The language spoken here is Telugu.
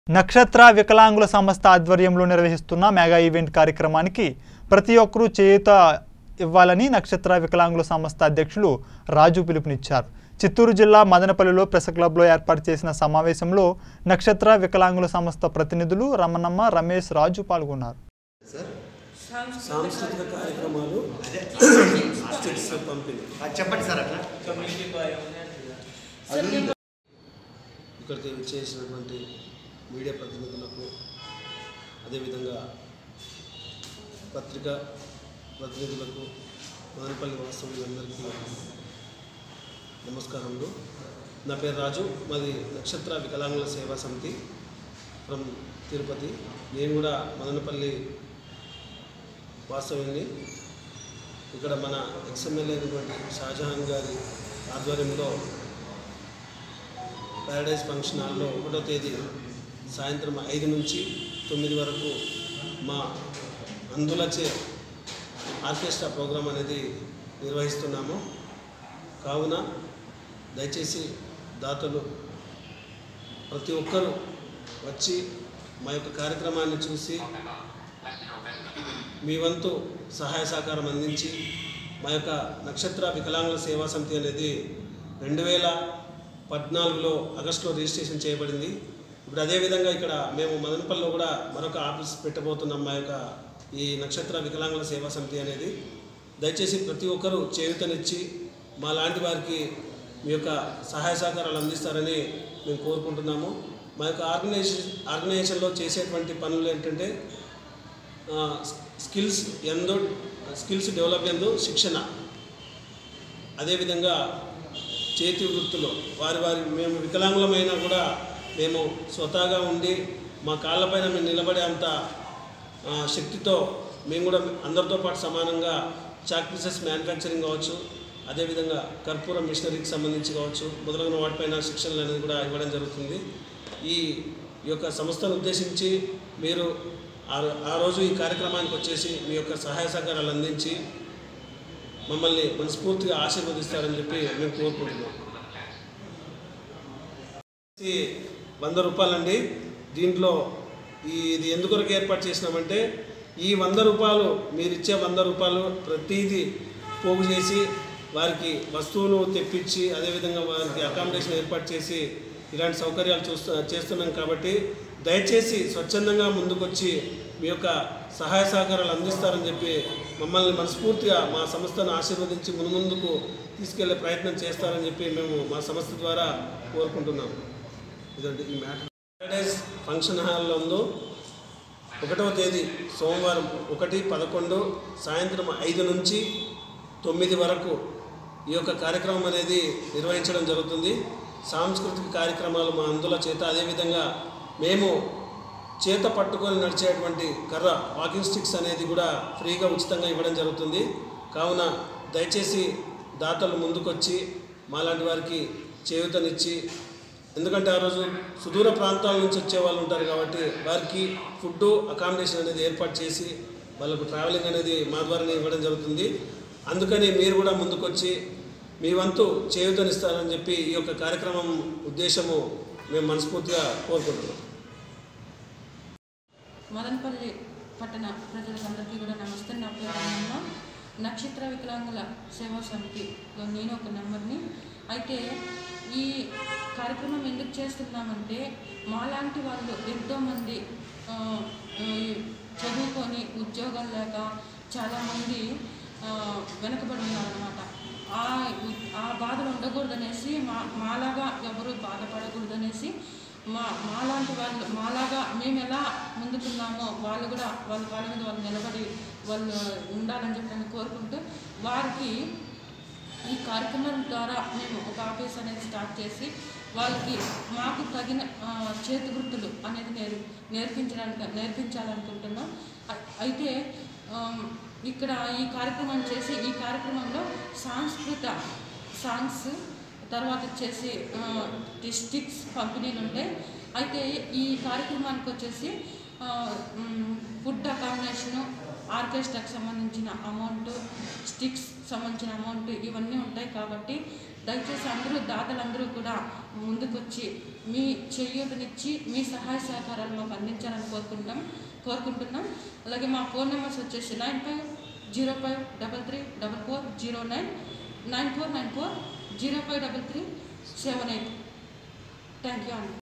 నక్షత్ర వికలాంగుల సంస్థ ఆధ్వర్యంలో నిర్వహిస్తున్న మెగా ఈవెంట్ కార్యక్రమానికి ప్రతి ఒక్కరూ చేయూత ఇవ్వాలని నక్షత్ర వికలాంగుల సంస్థ అధ్యక్షులు రాజు పిలుపునిచ్చారు చిత్తూరు జిల్లా మదనపల్లిలో ప్రెస్ క్లబ్లో ఏర్పాటు చేసిన సమావేశంలో నక్షత్ర వికలాంగుల సంస్థ ప్రతినిధులు రమణమ్మ రమేష్ రాజు పాల్గొన్నారు సాంస్కృతిక కార్యక్రమాలు స్టిక్స్ పంపిణీ అది చెప్పండి సార్ అట్లా ఇక్కడికి విచ్చేసినటువంటి మీడియా ప్రతినిధులకు అదేవిధంగా పత్రికా ప్రతినిధులకు మదనపల్లి వాస్తవులందరికీ నమస్కారములు నా పేరు రాజు మాది నక్షత్ర వికలాంగుల సేవా సమితి ఫ్రమ్ తిరుపతి నేను కూడా మదనపల్లి వాస్తవ్యుని ఇక్కడ మన ఎక్స్ఎమ్మెల్యే అయినటువంటి షాజహాన్ గారి ఆధ్వర్యంలో ప్యారడైజ్ ఫంక్షన్ హాల్లో ఒకటో తేదీ సాయంత్రం ఐదు నుంచి తొమ్మిది వరకు మా అందులచే ఆర్కెస్ట్రా ప్రోగ్రాం అనేది నిర్వహిస్తున్నాము కావున దయచేసి దాతలు ప్రతి ఒక్కరూ వచ్చి మా యొక్క కార్యక్రమాన్ని చూసి మీ వంతు సహాయ సహకారం అందించి మా యొక్క నక్షత్ర వికలాంగుల సేవా సమితి అనేది రెండు వేల పద్నాలుగులో ఆగస్టులో రిజిస్ట్రేషన్ చేయబడింది ఇప్పుడు అదేవిధంగా ఇక్కడ మేము మదనపల్లిలో కూడా మరొక ఆఫీస్ పెట్టబోతున్నాం మా యొక్క ఈ నక్షత్ర వికలాంగుల సేవా సమితి అనేది దయచేసి ప్రతి ఒక్కరూ చేయూతనిచ్చి మా లాంటి వారికి మీ యొక్క సహాయ సహకారాలు అందిస్తారని మేము కోరుకుంటున్నాము మా యొక్క ఆర్గనైజేషన్ ఆర్గనైజేషన్లో చేసేటువంటి పనులు ఏంటంటే ఆ, స్కిల్స్ ఎందు స్కిల్స్ డెవలప్ ఎందు శిక్షణ అదేవిధంగా చేతి వృత్తులు వారి వారి మేము వికలాంగులమైనా కూడా మేము స్వతహాగా ఉండి మా కాళ్ళపైన మేము నిలబడే అంత ఆ, శక్తితో మేము కూడా అందరితో పాటు సమానంగా చాక్ పీసెస్ మ్యానుఫ్యాక్చరింగ్ కావచ్చు అదేవిధంగా కర్పూర మిషనరీకి సంబంధించి కావచ్చు మొదలైన వాటిపైన శిక్షణలు అనేది కూడా ఇవ్వడం జరుగుతుంది ఈ ఈ యొక్క సంస్థను ఉద్దేశించి మీరు ఆ రో- ఆ రోజు ఈ కార్యక్రమానికి వచ్చేసి మీ యొక్క సహాయ సహకారాలు అందించి మమ్మల్ని మనస్ఫూర్తిగా ఆశీర్వదిస్తారని చెప్పి మేము కోరుకుంటున్నాం ఇది వంద రూపాయలండి దీంట్లో ఈ ఇది ఎందుకొరకు ఏర్పాటు చేసినామంటే ఈ వంద రూపాయలు మీరు ఇచ్చే వంద రూపాయలు ప్రతిదీ పోగు చేసి వారికి వస్తువులు తెప్పించి అదేవిధంగా వారికి అకామిడేషన్ ఏర్పాటు చేసి ఇలాంటి సౌకర్యాలు చూస్తూ చేస్తున్నాం కాబట్టి దయచేసి స్వచ్ఛందంగా ముందుకొచ్చి మీ యొక్క సహాయ సహకారాలు అందిస్తారని చెప్పి మమ్మల్ని మనస్ఫూర్తిగా మా సంస్థను ఆశీర్వదించి మున్ముందుకు తీసుకెళ్లే ప్రయత్నం చేస్తారని చెప్పి మేము మా సంస్థ ద్వారా కోరుకుంటున్నాము ఇదండి ఈ మ్యాటర్ ప్యారడైజ్ ఫంక్షన్ హాల్లో ఉందో ఒకటవ తేదీ సోమవారం ఒకటి పదకొండు సాయంత్రం ఐదు నుంచి తొమ్మిది వరకు ఈ యొక్క కార్యక్రమం అనేది నిర్వహించడం జరుగుతుంది సాంస్కృతిక కార్యక్రమాలు మా అందుల చేత అదేవిధంగా మేము చేత పట్టుకొని నడిచేటువంటి కర్ర వాకింగ్ స్టిక్స్ అనేది కూడా ఫ్రీగా ఉచితంగా ఇవ్వడం జరుగుతుంది కావున దయచేసి దాతలు ముందుకొచ్చి మాలాంటి వారికి చేయూతనిచ్చి ఎందుకంటే ఆ రోజు సుదూర ప్రాంతాల నుంచి వచ్చే వాళ్ళు ఉంటారు కాబట్టి వారికి ఫుడ్ అకామిడేషన్ అనేది ఏర్పాటు చేసి వాళ్ళకు ట్రావెలింగ్ అనేది మా ద్వారానే ఇవ్వడం జరుగుతుంది అందుకని మీరు కూడా ముందుకొచ్చి మీ వంతు చేయూతనిస్తారని చెప్పి ఈ యొక్క కార్యక్రమం ఉద్దేశము మేము మనస్ఫూర్తిగా కోరుకుంటున్నాం మదనపల్లి పట్టణ ప్రజలందరికీ కూడా నమస్తే నా పేరు రమణ నక్షత్ర వికలాంగుల సేవా సమితిలో నేను ఒక నెంబర్ని అయితే ఈ కార్యక్రమం ఎందుకు చేస్తున్నామంటే మాలాంటి వాళ్ళు ఎంతోమంది ఆ, ఈ చదువుకొని ఉద్యోగాలు లేక చాలామంది ఆ, వెనకబడి ఉన్నారనమాట ఆ ఆ బాధలు ఉండకూడదనేసి మా మాలాగా ఎవరు బాధపడకూడదనేసి మా మాలాంటి వాళ్ళు మాలాగా మేము ఎలా ముందుకున్నామో వాళ్ళు కూడా వాళ్ళ వాళ్ళ మీద వాళ్ళు నిలబడి వాళ్ళు ఉండాలని చెప్పి నేను కోరుకుంటూ వారికి ఈ కార్యక్రమం ద్వారా మేము ఒక ఆఫీస్ అనేది స్టార్ట్ చేసి వాళ్ళకి మాకు తగిన ఆ, చేతి వృత్తులు అనేది నేర్ నేర్పించడానికి నేర్పించాలనుకుంటున్నాం అ- అయితే ఆమ్, ఇక్కడ ఈ కార్యక్రమం చేసి ఈ కార్యక్రమంలో సాంస్కృత సాంగ్స్ తర్వాత వచ్చేసి డిస్టిక్స్ పంపిణీలు ఉంటాయి అయితే ఈ కార్యక్రమానికి వచ్చేసి ఆ, మ్, ఫుడ్ అకామిడేషను ఆర్కెస్ట్రాకి సంబంధించిన అమౌంట్ స్టిక్స్ సంబంధించిన అమౌంట్ ఇవన్నీ ఉంటాయి కాబట్టి దయచేసి అందరూ దాతలందరూ కూడా ముందుకొచ్చి మీ చేయూతనిచ్చి మీ సహాయ సహకారాలు మాకు అందించాలని కోరుకుంటాం కోరుకుంటున్నాం అలాగే మా ఫోన్ నెంబర్స్ వచ్చేసి nine five zero five double three double four zero nine nine four nine four zero five double three seven eight thank you అండి